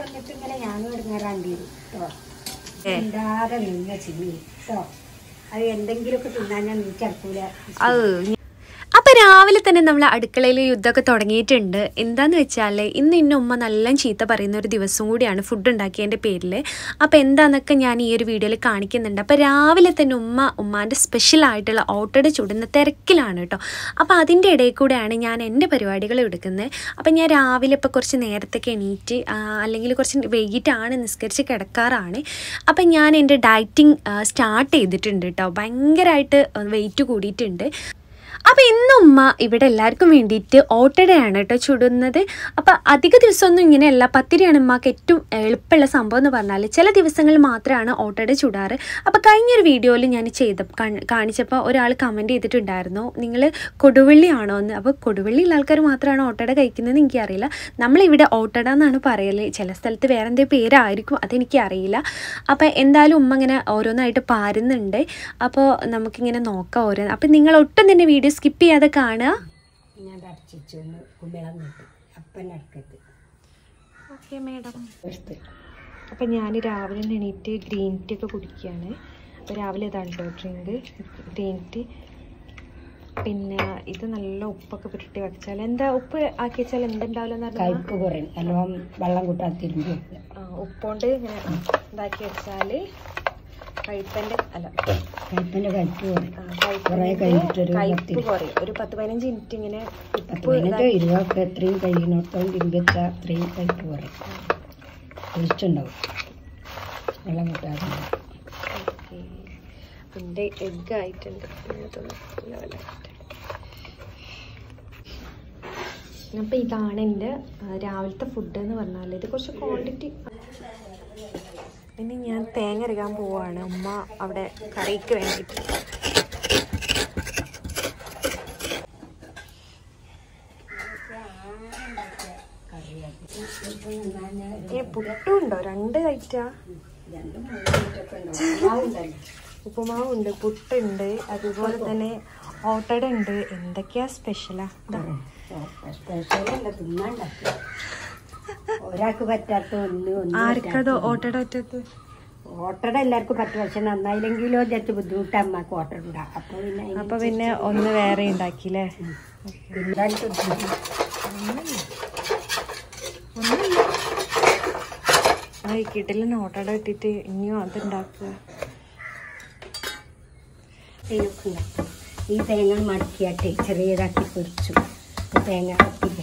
വന്നിട്ട് ഇങ്ങനെ ഞാനും ഇറങ്ങാറാണ്ടി കേട്ടോ ഏ. ഉണ്ടാതെ നിന്ന ചിമ്മി കേട്ടോ അത് എന്തെങ്കിലുമൊക്കെ തിന്നാൻ ഞാൻ നീച്ചടക്കൂല അത് അപ്പൊ രാവിലെ തന്നെ നമ്മൾ അടുക്കളയിൽ യുദ്ധമൊക്കെ തുടങ്ങിയിട്ടുണ്ട് എന്താന്ന് വെച്ചാൽ ഇന്ന് ഇന്ന ഉമ്മ നല്ല ചീത്ത പറയുന്ന ഒരു ദിവസം കൂടിയാണ് ഫുഡ് ഉണ്ടാക്കിയതിൻ്റെ പേരിൽ അപ്പോൾ എന്താന്നൊക്കെ ഞാൻ ഈ ഒരു വീഡിയോയിൽ കാണിക്കുന്നുണ്ട് അപ്പോൾ രാവിലെ തന്നെ ഉമ്മ ഉമ്മാൻ്റെ സ്പെഷ്യൽ ആയിട്ടുള്ള ഓട്ടോട ചുടുന്ന തിരക്കിലാണ് കേട്ടോ അപ്പോൾ അതിൻ്റെ ഇടയിൽ കൂടെയാണ് ഞാൻ എൻ്റെ പരിപാടികൾ എടുക്കുന്നത് അപ്പം ഞാൻ രാവിലെ ഇപ്പോൾ കുറച്ച് നേരത്തൊക്കെ എണീറ്റ് ആ, അല്ലെങ്കിൽ കുറച്ച് വൈകിട്ടാണ് നിസ്കരിച്ച് കിടക്കാറാണ് അപ്പം ഞാൻ എൻ്റെ ഡയറ്റിംഗ് സ്റ്റാർട്ട് ചെയ്തിട്ടുണ്ട് കേട്ടോ ഭയങ്കരമായിട്ട് വെയിറ്റ് കൂടിയിട്ടുണ്ട് അപ്പോൾ ഇന്ന് ഉമ്മ ഇവിടെ എല്ലാവർക്കും വേണ്ടിയിട്ട് ഓട്ടടയാണ് കേട്ടോ ചുടുന്നത് അപ്പോൾ അധിക ദിവസമൊന്നും ഇങ്ങനെയല്ല പത്തിരിയാണ് ഉമ്മക്ക് ഏറ്റവും എളുപ്പമുള്ള സംഭവം എന്ന് പറഞ്ഞാൽ ചില ദിവസങ്ങളിൽ മാത്രമാണ് ഓട്ടട ചുടാറ് അപ്പോൾ കഴിഞ്ഞൊരു വീഡിയോയിൽ ഞാൻ ചെയ്ത കാണ്- കാണിച്ചപ്പോൾ ഒരാൾ കമൻറ്റ് ചെയ്തിട്ടുണ്ടായിരുന്നു നിങ്ങൾ കൊടുവള്ളിയാണോ എന്ന് അപ്പോൾ കൊടുവള്ളിയുള്ള ആൾക്കാർ മാത്രമാണ് ഓട്ടട കഴിക്കുന്നതെന്ന് എനിക്കറിയില്ല നമ്മളിവിടെ ഓട്ടട എന്നാണ് പറയല് ചില സ്ഥലത്ത് വേറെ എന്തെങ്കിലും പേരായിരിക്കും അതെനിക്ക് അറിയില്ല അപ്പോൾ എന്തായാലും ഉമ്മ ഇങ്ങനെ ഓരോന്നായിട്ട് പാരുന്നുണ്ട് അപ്പോൾ നമുക്കിങ്ങനെ നോക്കാം ഓരോ അപ്പം നിങ്ങൾ ഒട്ടും തന്നെ വീഡിയോ സ്കിപ്പ് ചെയ്യാതെ കാണുക ഞാൻ അടച്ചിച്ചൊന്ന് കുമ്പിളം കിട്ടും അപ്പൻ അടുക്കത്ത് ഓക്കെ മേഡം എടുത്ത് അപ്പം ഞാൻ രാവിലെ എണീറ്റ് ഗ്രീൻ ടീ ഒക്കെ കുടിക്കുകയാണ് അപ്പോൾ രാവിലെ ഇതാണ് കേട്ടോ ഡ്രിങ്ക് ഗ്രീൻ ടീ പിന്നെ ഇത് നല്ല ഉപ്പൊക്കെ പുരട്ടി വെച്ചാൽ എന്താ ഉപ്പ് ആക്കി വെച്ചാൽ എന്തുണ്ടാവില്ല എന്ന് പറഞ്ഞാൽ കയ്പ്പ് കുറയും നല്ലോണം വെള്ളം കൂട്ടാൻ തിരുമ്പി വെക്കുക ആ, ഉപ്പുകൊണ്ട് ഇങ്ങനെ ഇതാക്കി വെച്ചാൽ കയ്പ്പൻ്റെ അല്ല കയ്പ്പിന്റെ കയ്പ്പ് കുറയും ആ, കുറേ കയ്പ്പിൻ്റെ കഴിഞ്ഞിട്ടൊരു കയ്പ്പ് പത്തിരി. കുറയും ഒരു പത്ത് പതിനഞ്ച് മിനിറ്റ് ഇങ്ങനെ പത്ത് ഉപ്പ് പതിനഞ്ചോ ഇരുപതൊക്കെ എത്രയും കഴിയുന്നിടത്തോളം തിരുമ്പി വെച്ചാൽ അത്രയും കയ്പ്പ് കുറയും ഒഴിച്ചുണ്ടാവും വെള്ളം കൂട്ടാതെ ഓക്കേ. എൻ്റെ എഗ് ആയിട്ടുണ്ട് ഇതിനകത്തൊന്ന് ലെവലായിട്ട് അപ്പം ഇതാണ് എൻ്റെ ആ, രാവിലത്തെ ഫുഡ് എന്ന് പറഞ്ഞാൽ ഇത് കുറച്ച് ക്വാണ്ടിറ്റി ഇനി ഞാൻ തേങ്ങ അരകാൻ പോവാണ് ഉമ്മ അവിടെ കറിക്ക് വേണ്ടിയിട്ട് ഏ പുട്ടും ഉണ്ടോ രണ്ട് കഴിച്ചാ ഉപ്പുമാവുണ്ട് പുട്ടുണ്ട് അതുപോലെ തന്നെ ഓട്ടട ഉണ്ട് എന്തൊക്കെയാ സ്പെഷ്യലാ ഇതാ. സ്പെഷ്യലല്ല തിന്നാണ്ടാക്കി ഒരാൾക്ക് പറ്റാത്ത ഒന്ന് ഒന്ന് ആർക്കതോ ഓട്ടട ഒറ്റത്ത് ഓട്ടട എല്ലാവർക്കും പറ്റും പക്ഷെ നന്നായില്ലെങ്കിലോ ജസ്റ്റ് ബുദ്ധിമുട്ട് അമ്മക്ക് ഓട്ടട ഉണ്ടാകും അപ്പൊ പിന്നെ അതിന് അപ്പൊ പിന്നെ ഒന്ന് വേറെ ഉണ്ടാക്കില്ലേ തിന്നാൻ ബുദ്ധിമുട്ട്. ആ ഈ കിട്ടിലിന് ഓട്ടട ഇട്ടിട്ട് ഇനിയും അത് ഉണ്ടാക്കുക ഇതിനൊക്കെ ഉണ്ടാക്കും. ഈ തേങ്ങ മടക്കിയാട്ട് ചെറിയതാക്കി പൊരിച്ചു തേങ്ങ ഇല്ല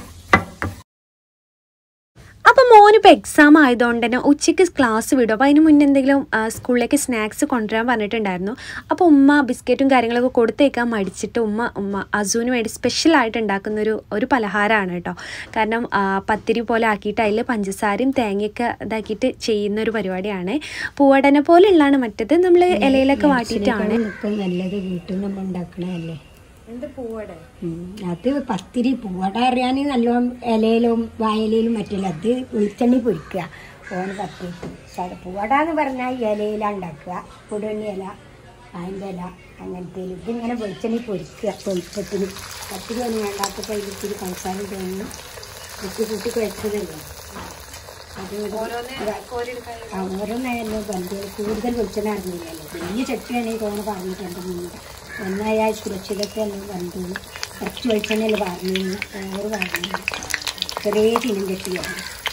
അപ്പൊ മോനിപ്പോൾ എക്സാം ആയതുകൊണ്ട് തന്നെ ഉച്ചയ്ക്ക് ക്ലാസ് വിടും അപ്പോൾ അതിന് മുന്നേ എന്തെങ്കിലും ആ, സ്കൂളിലേക്ക് സ്നാക്സ് കൊണ്ടുവരാൻ പറഞ്ഞിട്ടുണ്ടായിരുന്നു അപ്പോൾ ഉമ്മ ബിസ്ക്കറ്റും കാര്യങ്ങളൊക്കെ കൊടുത്തേക്കാൻ മടിച്ചിട്ട് ഉമ്മ ഉമ്മ അസുവിന് വേണ്ടി സ്പെഷ്യലായിട്ട് ഉണ്ടാക്കുന്ന ഒരു ഒരു പലഹാരമാണ് കേട്ടോ കാരണം ആ, പത്തിരി പോലെ ആക്കിയിട്ട് അതിൽ പഞ്ചസാരയും തേങ്ങയൊക്കെ ഇതാക്കിയിട്ട് ചെയ്യുന്ന ഒരു പരിപാടിയാണ് പൂവടനെ പോലെയുള്ളതാണ് മറ്റത് നമ്മൾ ഇലയിലൊക്കെ വാട്ടിയിട്ടാണ് ഇതൊക്കെ നല്ലത് വീട്ടിൽ നിന്ന് നമ്മൾ ഉണ്ടാക്കണതല്ലേ എന്ത് പൂവട ഉം. അത് പത്തിരി പൂവട അറിയാൻ നല്ലോണം ഇലയിലും വായലയിലും മറ്റില്ല അത് വെളിച്ചെണ്ണി പൊരിക്കുക ഓന് പത്തിരി സ- പൂവട എന്ന് പറഞ്ഞാൽ ഇലയിലാണ് ഉണ്ടാക്കുക പുടണി ഇല അതിൻ്റെ ഇല അങ്ങനത്തെ ഇതിങ്ങനെ വെളിച്ചെണ്ണി പൊരിക്കുക വെളിച്ചത്തിന് പത്തിരി ഒന്നും വേണ്ടാത്തപ്പോൾ അതിൽ ഇത്തിരി പഞ്ചസാര തോന്നി കുത്തി കുത്തി കുഴച്ചതല്ലേ അത് ആ, ഓരോന്നായാലും ബന്ധു കൂടുതൽ വെളിച്ചെണ്ണ അറിഞ്ഞില്ലല്ലോ വലിയ ചട്ടിയാണെങ്കിൽ തോന്നുന്നു പറഞ്ഞിട്ടുണ്ട് മുന്നേ ഒന്നായാൽ സുരക്ഷിതത്തെ എല്ലാം ബന്ധു കുറച്ച് വെളിച്ചെണ്ണയിൽ പറഞ്ഞു ഓറ് പറഞ്ഞു ചെറിയ തിനും ചട്ടിയാണ്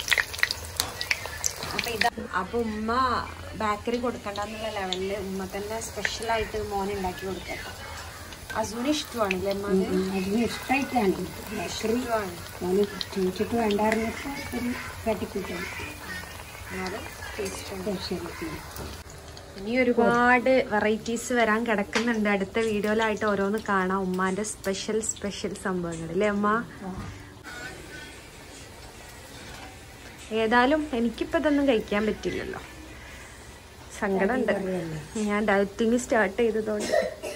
അപ്പൊ ഇതാ അപ്പൊ ഉമ്മ ബേക്കറി കൊടുക്കണ്ടെന്നുള്ള ലെവലില് ഉമ്മ തന്നെ സ്പെഷ്യലായിട്ട് മോനെ ഉണ്ടാക്കി കൊടുക്കട്ടോ അസുവിന് ഇഷ്ടമാണല്ലേ ഉമ്മാന് അതിന് ഇഷ്ടമായിട്ടാണ് ബേക്കറി ഇഷ്ടമാണ് മോന് ചോദിച്ചിട്ട് വേണ്ടായിരുന്നപ്പോൾ ഒരു കാട്ടിക്കൂട്ടും എന്നാലും ടേസ്റ്റ് ഉണ്ട് ശരി ഇനി ഒരുപാട് വെറൈറ്റീസ് വരാൻ കിടക്കുന്നുണ്ട് അടുത്ത വീഡിയോയിലായിട്ട് ഓരോന്ന് കാണാം ഉമ്മാന്റെ സ്പെഷ്യൽ സ്പെഷ്യൽ സംഭവങ്ങൾ അല്ലേ അമ്മ ഏതായാലും എനിക്കിപ്പോ ഇതൊന്നും കഴിക്കാൻ പറ്റില്ലല്ലോ സങ്കടമുണ്ട് ഞാൻ ഡയറ്റിങ് സ്റ്റാർട്ട് ചെയ്തതുകൊണ്ട്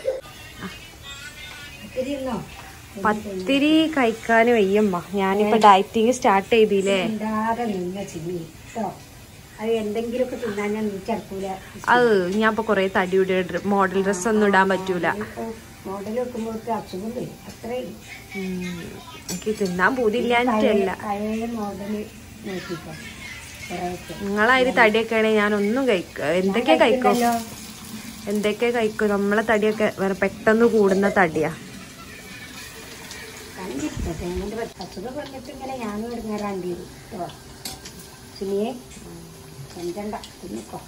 തിരിയുന്നോ പത്തിരി കഴിക്കാൻ വയ്യമ്മ ഞാനിപ്പോ ഡയറ്റിങ് സ്റ്റാർട്ട് ചെയ്തില്ലേ ഉണ്ടാതെ നിന്ന ചിമ്മി കേട്ടോ അത് എന്തെങ്കിലുമൊക്കെ തിന്നാൻ ഞാൻ നീച്ചടക്കൂല അത് ഞാൻ ഇപ്പൊ കൊറേ തടിയുടെ മോഡൽ ഡ്രസ് ഒന്നും ഇടാൻ പറ്റൂല മോഡൽ വെക്കുമ്പോൾ അസുഖം വരും അത്രേ ഉള്ളൂ. ഉം. എനിക്ക് തിന്നാൻ പൂതില്ലാഞ്ഞിട്ടല്ല പഴയ മോഡൽ നോക്കിക്കോ കുറേയൊക്കെ. നിങ്ങളായി തടിയൊക്കെ ആണെങ്കിൽ ഞാൻ ഒന്നും കഴിക്കുക എന്തൊക്കെ കഴിക്കും കഴിക്കണ്ടല്ലോ. എന്തൊക്കെ കഴിക്കും നമ്മളെ തടിയൊക്കെ വേറെ പെട്ടെന്ന് കൂടുന്ന തടിയാ കണ്ടിരിക്കട്ടെ എങ്ങനെ അസുഖം വന്നിട്ട് ഇങ്ങനെ ഞാനും ഇറങ്ങാറാണ്ടി കേട്ടോ സുനിയെ എന്തണ്ട കുഞ്ഞിക്കോ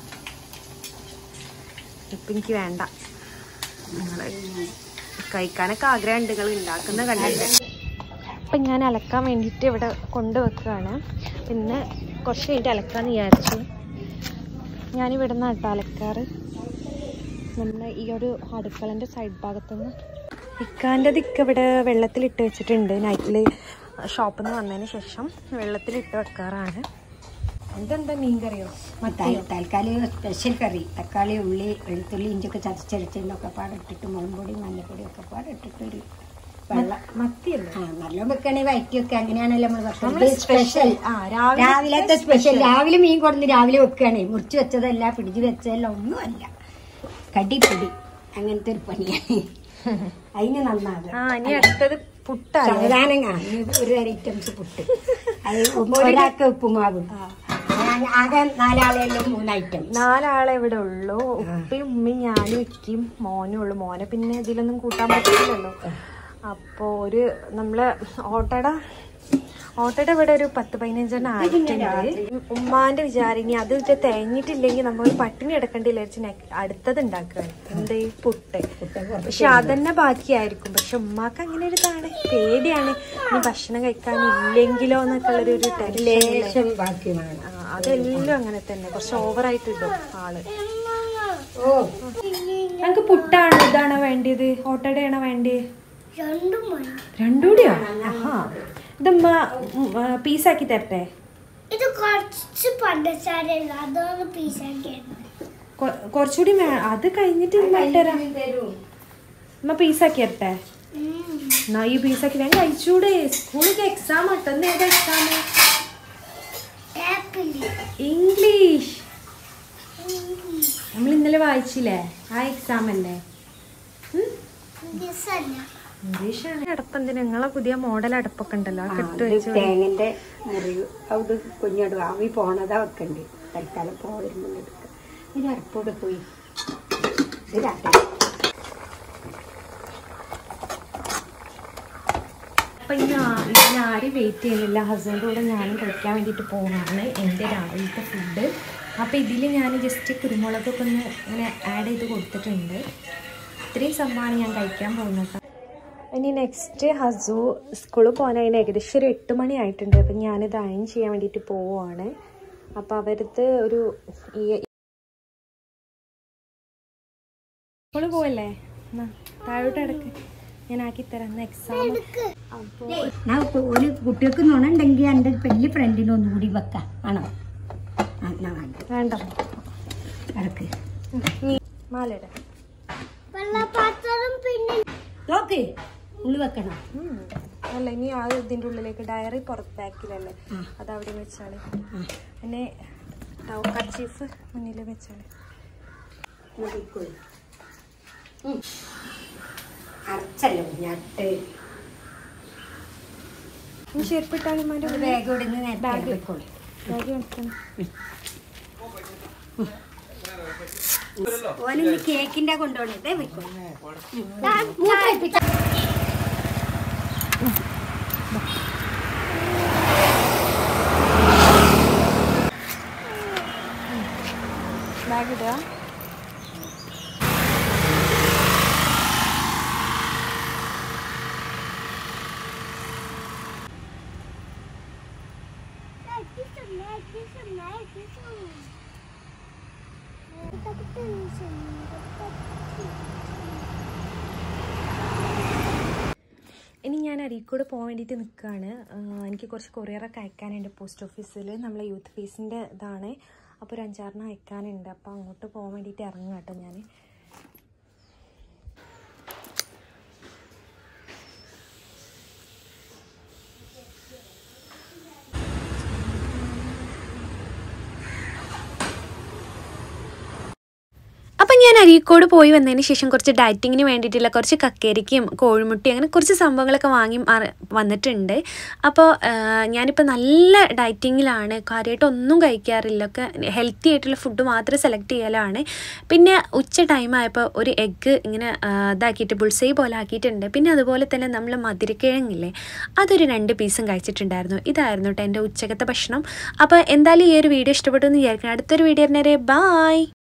ഇപ്പൊ എനിക്ക് വേണ്ട നിങ്ങള് കഴിക്കാനൊക്കെ ആഗ്രഹമുണ്ട് നിങ്ങൾ ഉണ്ടാക്കുന്ന കണ്ടിട്ട് അപ്പം ഞാൻ അലക്കാൻ വേണ്ടിയിട്ട് ഇവിടെ കൊണ്ടുവെക്കുകയാണ് പിന്നെ കുറച്ച് കഴിഞ്ഞിട്ട് അലക്കാന്ന് വിചാരിച്ചു ഞാനിവിടെ നിന്ന് കേട്ടോ അലക്കാറ് നമ്മുടെ ഈ ഒരു അടുക്കളൻ്റെ സൈഡ് ഭാഗത്തുനിന്ന് ഇക്കാൻ്റെ ദിക്ക് ഇവിടെ വെള്ളത്തിലിട്ട് വെച്ചിട്ടുണ്ട് നൈറ്റിൽ ഷോപ്പിൽ നിന്ന് വന്നതിന് ശേഷം വെള്ളത്തിലിട്ട് വെക്കാറാണ് ഇതെന്താ മീൻ കറിയോ ത- തൽക്കാലം സ്പെഷ്യൽ കറി തക്കാളി ഉള്ളി വെളുത്തുള്ളി ഇഞ്ചൊക്കെ ചതച്ചരച്ചതിനൊക്കെ പാടെ ഇട്ടിട്ട് മുളകുപൊടി മഞ്ഞപ്പൊടി ഒക്കെ പാടെ ഇട്ടിട്ട് ഒരു വെള്ളം മത്തിയല്ലേ ആ നല്ല വെക്കണേ വയറ്റി വെക്കുക അങ്ങനെയാണല്ലോ നമ്മൾ നമ്മള് special. ആ, രാവിലത്തെ രാവിലത്തെ സ്പെഷ്യൽ രാവിലെ മീൻ കൊടുന്ന് രാവിലെ വെക്കുകയാണേ മുറിച്ച് വെച്ചതല്ല ഫ്രിഡ്ജ് വെച്ചതല്ല ഒന്നുമല്ല കടിപ്പൊടി അങ്ങനത്തെ ഒരു പണിയാണ് അതിന് നന്നാകും ആ ഇനി അടുത്തത് പുട്ടാണ് സാവധാനം ആ, ഇനി ഒരു ഐറ്റംസ് പുട്ട് അത് ഉപ്പ് ഒരാൾക്ക് ഉപ്പുമാവ് ഞാൻ ആകെ നാലാളെല്ലാം മൂന്ന് ഐറ്റം നാലാളെ ഇവിടെ ഉള്ളൂ ഉപ്പയും ഉമ്മയും ഞാനും ഇക്കും മോനും ഉള്ളു മോനെ പിന്നെ ഇതിലൊന്നും കൂട്ടാൻ പറ്റില്ലല്ലോ അപ്പോ ഒരു നമ്മള് ഓട്ടട ഓട്ടട ഇവിടെ ഒരു പത്ത് പതിനഞ്ചെണ്ണം ആയിട്ടുണ്ട് ഉമ്മാന്റെ വിചാരം ഇനി അത് ഇത് തേഞ്ഞിട്ടില്ലെങ്കിൽ നമ്മൾ പട്ടിണി എടുക്കേണ്ടി വിചാരിച്ച് നെ- അടുത്തത് ഉണ്ടാക്കുകയാണ് എന്ത് ഈ പുട്ട് പക്ഷെ അതന്നെ ബാക്കിയായിരിക്കും പക്ഷെ ഉമ്മാക്ക് അങ്ങനെ ഒരു ഇതാണ് പേടിയാണ് ഇനി ഭക്ഷണം കഴിക്കാൻ ഇല്ലെങ്കിലോ എന്നൊക്കെ ഉള്ളൊരു ഒരു ടെൻഷൻ ലേശം ബാക്കി വേണം ആ, അതെല്ലാം അങ്ങനെ തന്നെ കുറച്ച് ഓവറായിട്ട് ഇടും ആള് ഓ നമുക്ക് പുട്ടാണോ ഇതാണോ വേണ്ടിയത് ഓട്ടടയാണോ വേണ്ടിയത് രണ്ടും മതി രണ്ടും കൂടിയോ ആഹാ ഇതമ്മ പീസാക്കി തരട്ടെ ഇത് കുറച്ച് പഞ്ചസാരല്ല അതാണ് പീസാക്കിയത് കൊ- കുറച്ചുകൂടി വേ അത് കഴിഞ്ഞിട്ട് ഉമ്മ ഇട്ടുതരാം ഉമ്മ പീസാക്കി തരട്ടെ എന്നാ ഈ പീസാക്കി വേഗം കഴിച്ചൂടെ സ്കൂളിലേക്ക് എക്സാം ആട്ടോ എന്ത് ഏതാ എക്സാം ആപ്പിള് ഇംഗ്ലീഷ് നമ്മൾ ഇന്നലെ വായിച്ചില്ലേ ആ എക്സാം അല്ലേ ഉം? ദിവസമല്ല ഇംഗ്ലീഷാണ് അടപ്പെന്തിന് നിങ്ങളെ പുതിയ മോഡൽ അടപ്പൊക്കെ ഉണ്ടല്ലോ അതൊക്കെ ഇട്ട് ഇത് വെച്ചു തേങ്ങന്റെ മുറിവ് അത് കുഞ്ഞോട് ആവി പോണതാ വെക്കണ്ട് തൽക്കാലം പോയിരുന്നു എടുക്കുക ഇത് അരപ്പോടെ പോയി ഇത് രാത്രി അപ്പൊ ഇനി ആ- ഇനി ആരും വെയിറ്റ് ചെയ്യുന്നില്ല ഹസ്ബൻഡ് കൂടെ ഞാനും കഴിക്കാൻ വേണ്ടിയിട്ട് പോവാണ് എൻ്റെ രാവിലത്തെ ഫുഡ് അപ്പോൾ ഇതിൽ ഞാൻ ജസ്റ്റ് കുരുമുളകൊക്കെ ഒന്ന് ഇങ്ങനെ ആഡ് ചെയ്ത് കൊടുത്തിട്ടുണ്ട് ഇത്രയും സംഭവമാണ് ഞാൻ കഴിക്കാൻ പോകുന്നത് ഇനി നെക്സ്റ്റ് ഹസു സ്കൂളിൽ പോകാനായി ഏകദേശം ഒരു എട്ട് മണി ആയിട്ടുണ്ട് അപ്പം ഞാനിത് അയൺ ചെയ്യാൻ വേണ്ടിയിട്ട് പോവുകയാണ് അപ്പോൾ അവരത് ഒരു ഈ സ്കൂളിൽ പോവല്ലേ എന്നാ താഴോട്ട് കിടക്ക് ഞാൻ ആക്കി തരാം എക്സാം അപ്പോൾ ഞാൻ ഇപ്പൊ ഒരു കുട്ടികൾക്ക് നുണുണ്ടെങ്കിൽ എൻ്റെ വലിയ ഫ്രണ്ടിനെ ഒന്നുകൂടി വെക്കാം ആണോ ആ എന്നാ വേണ്ട വേണ്ട ഇറക്ക് നീ മാലയുടെ വെള്ളപ്പാത്രം പിന്നെ നോക്ക് ഉള്ളി വെക്കണം അല്ല ഇനി ആ ഇതിൻ്റെ ഉള്ളിലേക്ക് ഡയറി പുറത്ത് ബാക്കിലല്ലേ അത് അവിടെ വെച്ചാണ് പിന്നെ കർച്ചീഫ് മുന്നിൽ വെച്ചാണ് അരച്ചല്ലോ ഞട്ട് ഇനി ചെരുപ്പിട്ടാലും മതി ബാഗ് ഇവിടുന്ന് നേരത്തെ വെക്കോളൂ ബാഗ് എടുക്കണം ഓന് കേക്കിന്റെ കൊണ്ടുപോകണേ ഇതേ വെക്കോളൂ ബാഗ് ഇടുക ഇനി ഞാൻ അരീക്കോട് പോകാൻ വേണ്ടിയിട്ട് നിൽക്കുകയാണ് എനിക്ക് കുറച്ച് കൊറിയറൊക്കെ അയക്കാനുണ്ട് പോസ്റ്റ് ഓഫീസിൽ നമ്മളെ യൂത്ത് ഫീസിൻ്റെ ഇതാണ് അപ്പോൾ ഒരു അഞ്ചാറിന് അയക്കാനുണ്ട് അപ്പോൾ അങ്ങോട്ട് പോകാൻ വേണ്ടിയിട്ട് ഇറങ്ങാം കേട്ടോ ഞാൻ അപ്പം ഞാൻ അരീക്കോട് പോയി വന്നതിന് ശേഷം കുറച്ച് ഡയറ്റിങ്ങിന് വേണ്ടിയിട്ടുള്ള കുറച്ച് കക്കേരിക്കയും കോഴിമുട്ടയും അങ്ങനെ കുറച്ച് സംഭവങ്ങളൊക്കെ വാങ്ങി മറ- വന്നിട്ടുണ്ട് അപ്പോൾ ഞാനിപ്പോൾ നല്ല ഡയറ്റിങ്ങിലാണ് കാര്യമായിട്ട് ഒന്നും കഴിക്കാറില്ല ഒക്കെ ഹെൽത്തി ആയിട്ടുള്ള ഫുഡ് മാത്രം സെലക്ട് ചെയ്യലാണ് പിന്നെ ഉച്ച ടൈം ആയപ്പോൾ ഒരു എഗ്ഗ് ഇങ്ങനെ ആ, ഇതാക്കിയിട്ട് ബുൾസൈ പോലെ ആക്കിയിട്ടുണ്ട് പിന്നെ അതുപോലെ തന്നെ നമ്മൾ മധുരക്കിഴങ്ങില്ലേ അതൊരു രണ്ട് പീസും കഴിച്ചിട്ടുണ്ടായിരുന്നു ഇതായിരുന്നു കേട്ടോ എൻ്റെ ഉച്ചക്കത്തെ ഭക്ഷണം അപ്പോൾ എന്തായാലും ഈ ഒരു വീഡിയോ ഇഷ്ടപ്പെട്ടു എന്ന് വിചാരിക്കണം അടുത്തൊരു വീഡിയോ നേരെ ബായ്